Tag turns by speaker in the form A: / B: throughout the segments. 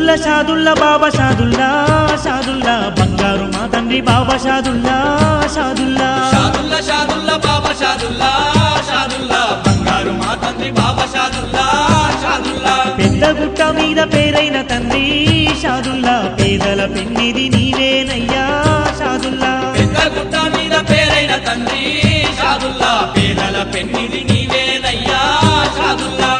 A: షాదుల్లా షాదుల్లా బాబా షాదుల్లా షాదుల్లా బంగారు మా తండ్రి బాబా షాదుల్లా షాదుల్లా
B: షాదుల్లా షాదుల్లా బాబా షాదుల్లా షాదుల్లా బంగారు మా తండ్రి బాబా షాదుల్లా షాదుల్లా
A: పెద్ద గుట్ట మీద పేరైన తండ్రి షాదుల్లా పేదల పెన్నిది నీవేనయ్యా షాదుల్లా
B: పెద్ద గుట్ట మీద పేరైన తండ్రి షాదుల్లా పేదల పెన్నిది నీవేనయ్యా షాదుల్లా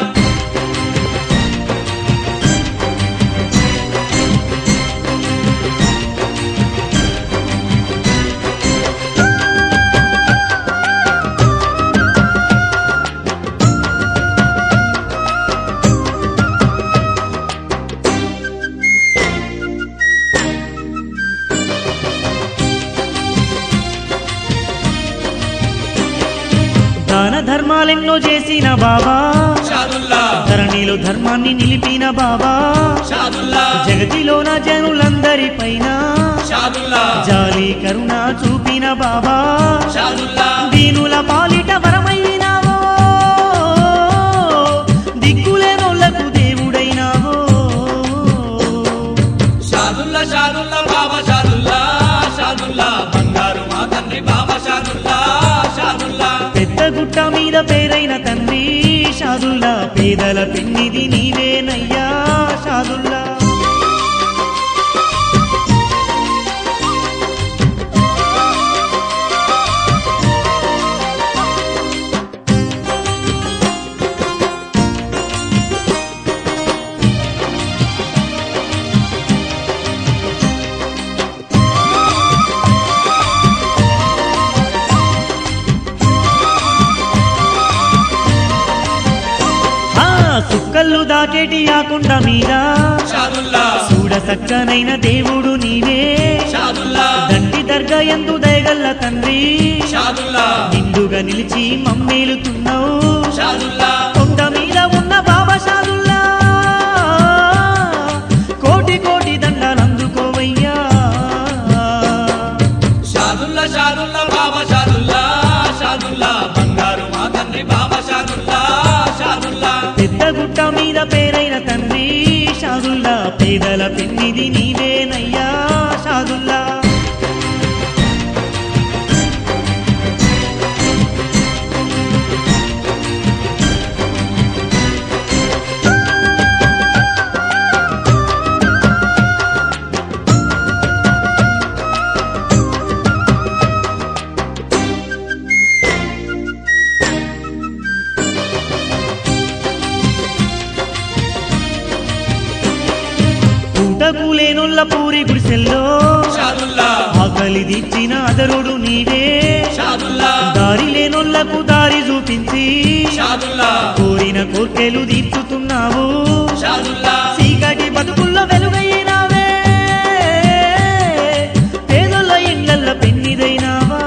A: దాన ధర్మాలెన్నో చేసిన బాబా
B: షాదుల్లా
A: ధరణిలో ధర్మాన్ని నిలిపిన బాబా
B: షాదుల్లా
A: జగతిలోన జనులందరి పైన
B: షాదుల్లా
A: జాలి కరుణ చూపిన బాబా
B: షాదుల్లా
A: దీనుల పాలిట వరమైనావో దిక్కులేనోళ్లకు దేవుడైనావో
B: షాదుల్లా షాదుల్లా బాబా షాదుల్లా షాదుల్లా బంగారు మా తండ్రి బాబా షాదుల్లా షాదుల్లా
A: పెద్ద గుట్ట మీద పేరైన తండ్రి షాదుల్లా పేదల పెన్నిది నీవేనయ్యా షాదుల్లా ఆ సుక్కళ్ళు దాకేటి ఆకుండ మీద
B: షాదుల్లా
A: చూడ సక్కనైన దేవుడు నీవే
B: షాదుల్లా
A: దండి దర్గా ఎందు దయగల్ల తండ్రి
B: షాదుల్లా
A: నిండుగా నిలిచి మమ్మేలుతున్నావు
B: షాదుల్లా
A: కొండ మీద ఉన్న బాబా షాదుల్లా కోటి కోటి దండాలు అందుకోవయ్యా
B: షాదుల్లా షాదుల్లా బాబా షాదుల్లా షాదుల్లా బంగారు మా తండ్రి బాబా షాదుల్లా షాదుల్లా
A: పెద్ద గుట్ట మీద పేరైన తండ్రి షాదుల్లా పేదల పెన్నిది నీవేనయ్యా షాదుల్లా పూటకు లేనుల్ల పూరి గుడిసెల్లో
B: షాదుల్లా
A: ఆకలి దిచ్చిన అదరుడు నీవే
B: షాదుల్లా
A: దారి లేనోళ్లకు దారి చూపించి
B: షాదుల్లా
A: కోరిన కోర్కెలు తీర్చుతున్నావు
B: షాదుల్లా
A: చీకటి బతుకుల్లో వెలుగైనావే పేదల ఇండ్లల్ల పెన్నిదైనావా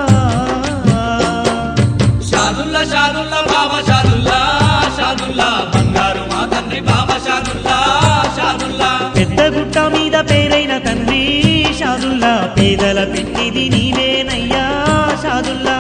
B: షాదుల్లా షాదుల్లా బాబా షాదుల్లా షాదుల్లా బంగారు మా తండ్రి బాబా షాదుల్లా షాదుల్లా
A: పెద్ద గుట్ట మీద పేరైన తండ్రి షాదుల్లా పేదల పెన్నిది నీవేనయ్యా షాదుల్లా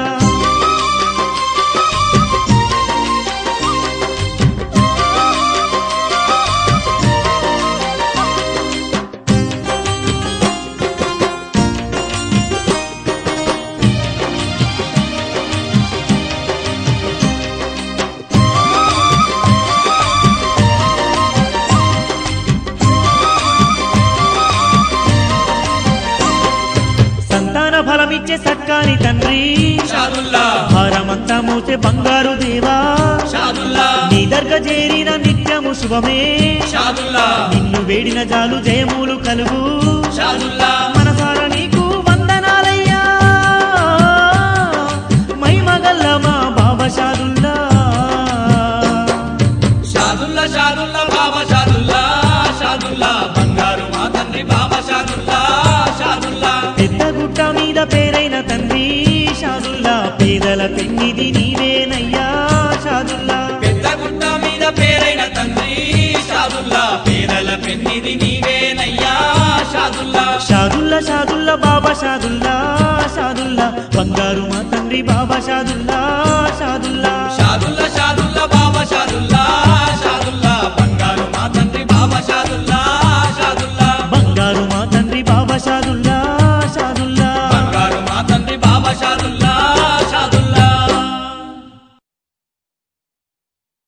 A: సంతాన ఫలమిచ్చే సక్కాని తండ్రి
B: షాదుల్లా
A: భారమంతా మోసే బంగారు దేవా
B: షాదుల్లా
A: నీ దర్గ చేరిన నిత్యము శుభమే
B: షాదుల్లా
A: నిన్ను వేడిన జాలు జయములు కలుగు
B: షాదుల్లా
A: మనసార నీకు వందనాలయ్యా మైమగల్ల మా బాబా షాదుల్లా
B: షాదుల్లా షాదుల్లా బాబా షాదుల్లా షాదుల్లా బంగారు మా తండ్రి బాబా షాదుల్లా షాదుల్లా
A: పెద్ద గుట్ట మీద పేరైన తండ్రి షాదుల్లా పేదల పెన్నిది నీవేనయ్యా షాదుల్లా
B: పెద్ద గుట్ట మీద పేరైన తండ్రి షాదుల్లా పేదల పెన్నిది నీవేనయ్యా షాదుల్లా
A: షాదుల్లా షాదుల్లా బాబా షాదుల్లా షాదుల్లా బంగారు మా తండ్రి బాబా షాదుల్లా షాదుల్లా